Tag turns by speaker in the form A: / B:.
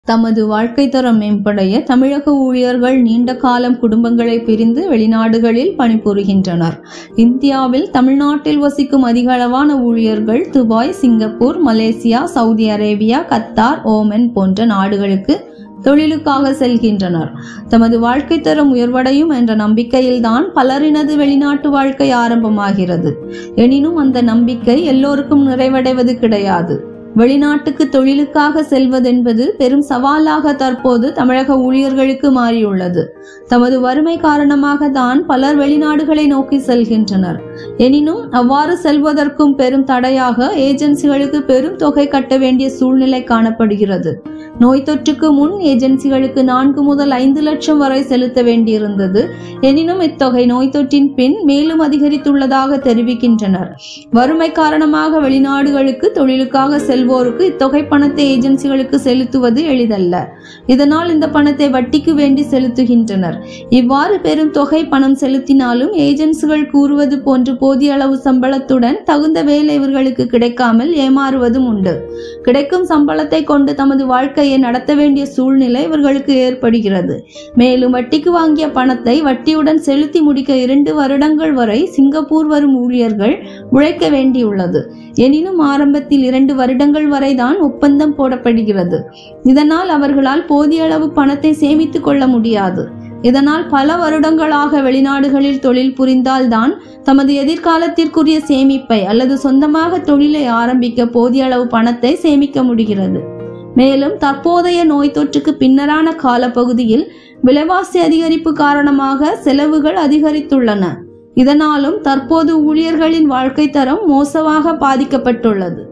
A: தமது வாழ்க்கை தரம் மேம்படைய தமிழக ஊழியர்கள் நீண்ட காலம் குடும்பங்களை பிரிந்து வெளிநாடுகளில் பணிபுரிகின்றனர் இந்தியாவில் தமிழ்நாட்டில் வசிக்கும் அதிகளவான ஊழியர்கள் Dubai Singapore Malaysia Saudi Arabia Qatar Oman போன்ற நாடுகளுக்கு தொழிலுக்காக செல்கின்றனர் தமது வாழ்க்கை தரம் உயர்வடையும் என்ற நம்பிக்கையில்தான் பலரினது வெளிநாட்டு வாழ்க்கை ஆரம்பமாகிறது எனினும் அந்த நம்பிக்கை எல்லோருக்கும் நிறைவடைவது கிடையாது வெளிநாட்டுக்கு தொழிலுக்காக செல்வதென்பது பெரும் சவாலாக தற்போது தமிழக ஊழியர்களுக்கு மாறியுள்ளது தமது வறுமை காரணமாக தான் பலர் வெளிநாடுகளை நோக்கி செல்கின்றனர் எனினும் அவ்வாறு செல்வதற்கும் பெரும் தடையாக ஏஜென்சிகளுக்கு பெரும் தொகை கட்ட வேண்டிய சூழ்நிலை காணப்படுகிறது நோய் தொற்றுக்கு முன் ஏஜென்சிகளுக்கு நான்கு முதல் ஐந்து லட்சம் வரை செலுத்த வேண்டியிருந்தது எனினும் இத்தொகை நோய் தொற்றின் பின் மேலும் அதிகரித்துள்ளதாக தெரிவிக்கின்றனர் வறுமை காரணமாக வெளிநாடுகளுக்கு தொழிலுக்காக செல்வோருக்கு இத்தொகை பணத்தை ஏஜென்சிகளுக்கு செலுத்துவது எளிதல்ல இதனால் இந்த பணத்தை வட்டிக்கு வேண்டி செலுத்துகின்றனர் இவ்வாறு பெரும் தொகை பணம் செலுத்தினாலும் ஏஜென்சிகள் கூறுவது போன்று போதிய அளவு சம்பளத்துடன் தகுந்த வேலை இவர்களுக்கு கிடைக்காமல் ஏமாறுவதும் உண்டு கிடைக்கும் சம்பளத்தை கொண்டு தமது வாழ்க்கையை நடத்த வேண்டிய சூழ்நிலை இவர்களுக்கு ஏற்படுகிறது மேலும் வட்டிக்கு வாங்கிய பணத்தை வட்டியுடன் செலுத்தி முடிக்க இரண்டு வருடங்கள் வரை சிங்கப்பூர் வரும் ஊழியர்கள் உழைக்க வேண்டியுள்ளது எனினும் ஆரம்பத்தில் இரண்டு வருடங்கள் வரைதான் ஒப்பந்தம் போடப்படுகிறது இதனால் அவர்களால் போதிய அளவு பணத்தை சேமித்துக் கொள்ள முடியாது இதனால் பல வருடங்களாக வெளிநாடுகளில் தொழில் புரிந்தால்தான் தமது எதிர்காலத்திற்குரிய சேமிப்பை அல்லது சொந்தமாக தொழிலை ஆரம்பிக்க போதிய அளவு பணத்தை சேமிக்க முடிகிறது மேலும் தற்போதைய நோய் தொற்றுக்கு பின்னரான காலப்பகுதியில் விலைவாசி அதிகரிப்பு காரணமாக செலவுகள் அதிகரித்துள்ளன இதனாலும் தற்போது ஊழியர்களின் வாழ்க்கை தரம் மோசமாக பாதிக்கப்பட்டுள்ளது